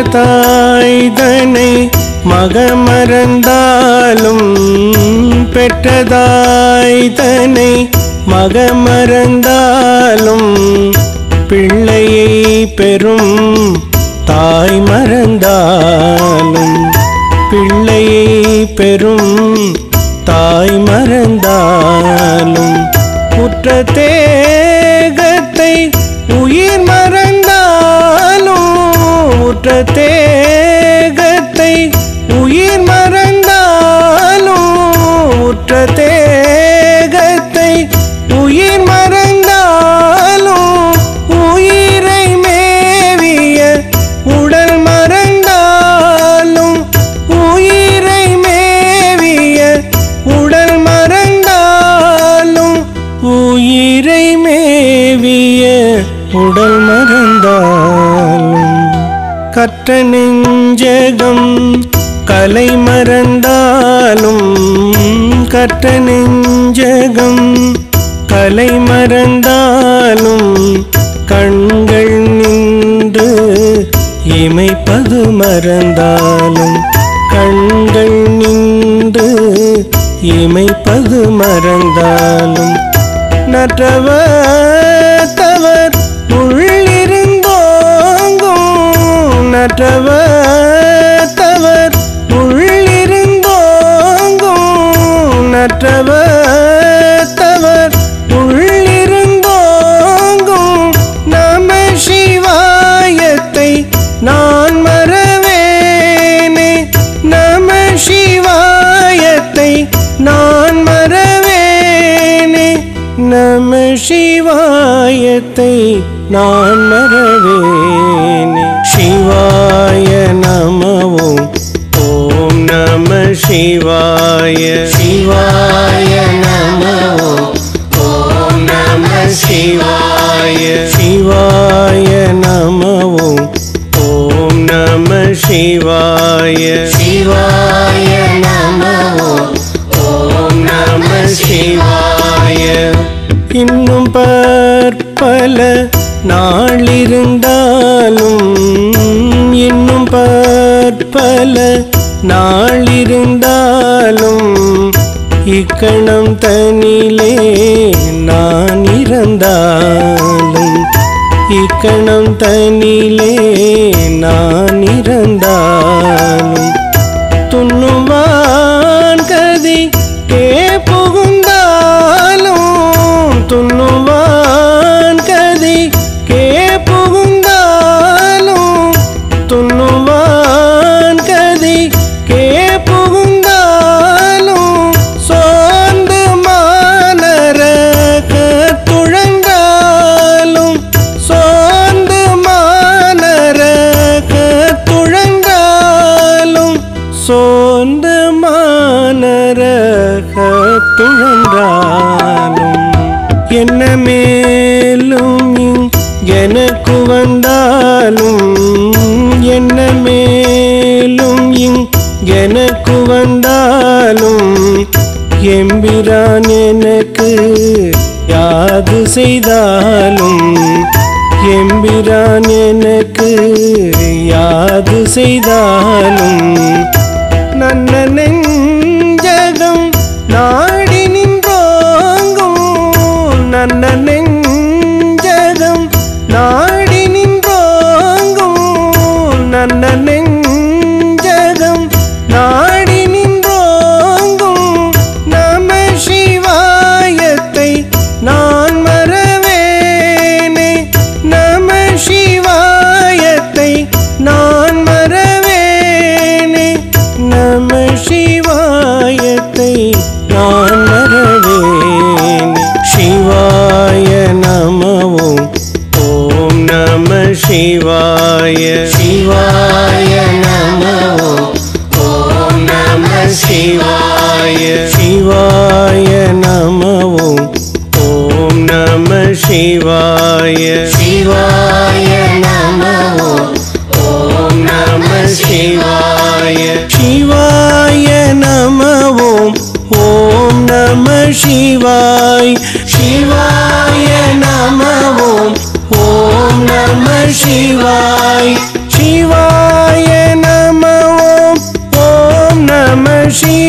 தாய்தனை மகமறந்தாலும் பெற்றதாய்தனை மகமறந்தாலும் பிள்ளையை பெறும் தாய் மறந்தாலும் பிள்ளையை பெறும் தாய் மறந்தாலும் உற்ற தேகத்தை உயிர் மறந்தாலும் உற்ற தேகத்தை உயிர் மறந்தாலும் உற்ற தேகத்தை உயிர் மறந்தாலும் உயிரை மேவிய உடல் மறந்தாலும் உயிரை மேவிய உடல் மறந்தாலும் உயிரை மேவிய உடல் மறந்தாலும் கற்ற நெஞ்சகம் கலை மறந்தாலும் கற்ற நெஞ்சகம் கலை மறந்தாலும் கண்கள் நின்று இமைப்பது மறந்தாலும் கண்கள் நின்று இமைப்பது மறந்தாலும் நற்றவர் தவர் உள்ளிருந்தோங்கும் நற்றவர் தவர் உள்ளிருந்தோங்கும் நற்றவர் தவர் உள்ளிருந்தோங்கும் நம சிவாயத்தை நான் மறவேனே நம சிவாயத்தை நான் மறவேனே நம சிவாயத்தை நான் மறவேனே சிவாய நமவோம் ஓம் நம சிவாய சிவாய நமவோம் ஓம் நம சிவாய சிவாய நமவோம் ஓம் நம சிவாய சிவாய நமவோம் ஓம் நம சிவாய இன்னும் பற்பல நாளிருந்தாலும் இன்னும் பற்பல நாளிருந்தாலும் இக்கணம் தனிலே நான் இறந்தாலும் இக்கணம் தனிலே நான் இறந்தாலும் துண்ணுவான் கதி கே புகுந்தாலும் துண்ணுவான் கதி கே புகுந்தாலும் துண்ணுவான் கதி கே புகுந்தாலும் சோர்ந்து மானரக துழங்காலும் சோர்ந்து மானரக துழங்காலும் சோர்ந்து மானரக துழன்றாலும் என்ன மேலும் எனக்கு வந்தாலும் என்ன மேலும் எனக்கு வந்தாலும் எம்பிரான் எனக்கு யாது செய்தாலும் எம்பிரான் எனக்கு யாது செய்தாலும் நன்ன நெஞ்சகம் நாடி நின்றோங்கும் நன்ன நெஞ்சகம் நாடி நின்றோங்கும் நன்ன நெஞ்சகம் நாடி நின்றோங்கும் நம சிவாயத்தை நான் மறவேனே நம சிவாயத்தை நான் மறவேனே ஸ்ரீ